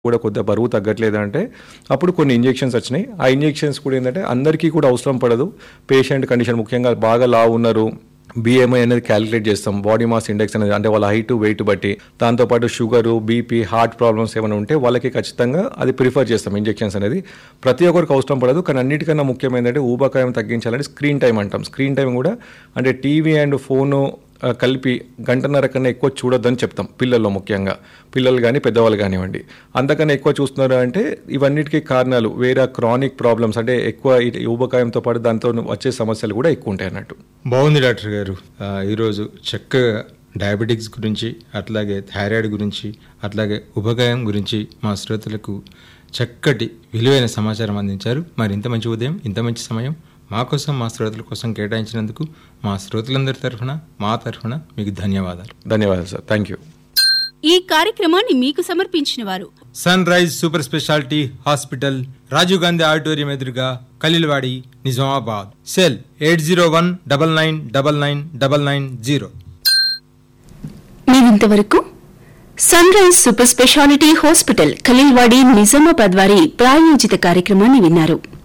కూడా కొద్దిగా బరువు తగ్గట్లేదు అంటే అప్పుడు కొన్ని ఇంజెక్షన్స్ వచ్చినాయి ఆ ఇంజెక్షన్స్ కూడా ఏంటంటే అందరికీ కూడా అవసరం పడదు పేషెంట్ కండిషన్ ముఖ్యంగా బాగా లావు ఉన్నారు బిఎంఐ అనేది క్యాలిక్యులేట్ చేస్తాం బాడీ మాస్ ఇండెక్స్ అనేది అంటే వాళ్ళ హైట్ వెయిట్ బట్టి దాంతోపాటు షుగరు బీపీ హార్ట్ ప్రాబ్లమ్స్ ఏమైనా ఉంటే వాళ్ళకి ఖచ్చితంగా అది ప్రిఫర్ చేస్తాం ఇంజెక్షన్స్ అనేది ప్రతి ఒక్కరికి అవసరం పడదు కానీ అన్నిటికన్నా ముఖ్యమైనది ఊబకాయం తగ్గించాలంటే స్క్రీన్ టైం అంటాం స్క్రీన్ టైం కూడా అంటే టీవీ అండ్ ఫోను ఆ, కలిపి గంటన్నర కన్నా ఎక్కువ చూడొద్దని చెప్తాం పిల్లల్లో ముఖ్యంగా పిల్లలు కానీ పెద్దవాళ్ళు కానివ్వండి అంతకన్నా ఎక్కువ చూస్తున్నారు అంటే ఇవన్నిటికీ కారణాలు వేరే క్రానిక్ ప్రాబ్లమ్స్ అంటే ఎక్కువ ఈ ఊబకాయంతో పాటు దాంతో వచ్చే సమస్యలు కూడా ఎక్కువ ఉంటాయి అన్నట్టు బాగుంది డాక్టర్ గారు ఆ, ఈరోజు చక్కగా డయాబెటిక్స్ గురించి అట్లాగే థైరాయిడ్ గురించి అట్లాగే ఉపకాయం గురించి మా శ్రోతలకు చక్కటి విలువైన సమాచారం అందించారు మరి ఇంత మంచి ఉదయం ఇంత మంచి సమయం మా కోసం మా శ్రోతల కోసం కేటాయించినందుకు మా శ్రోతలందరి తరఫున మా తరఫున మీకు ధన్యవాదాలు ధన్యవాదాలు సార్ థ్యాంక్ యూ ఈ కార్యక్రమాన్ని మీకు సమర్పించిన వారు Sunrise super speciality hospital Rajiv Gandhi auditorium ఎదురుగా Khaleelwadi Nizamabad cell eight zero one double nine double nine double nine zero మీరింతవరకు Sunrise super speciality hospital Khaleelwadi Nizamabad వారి ప్రాయోజిత కార్యక్రమాన్ని విన్నారు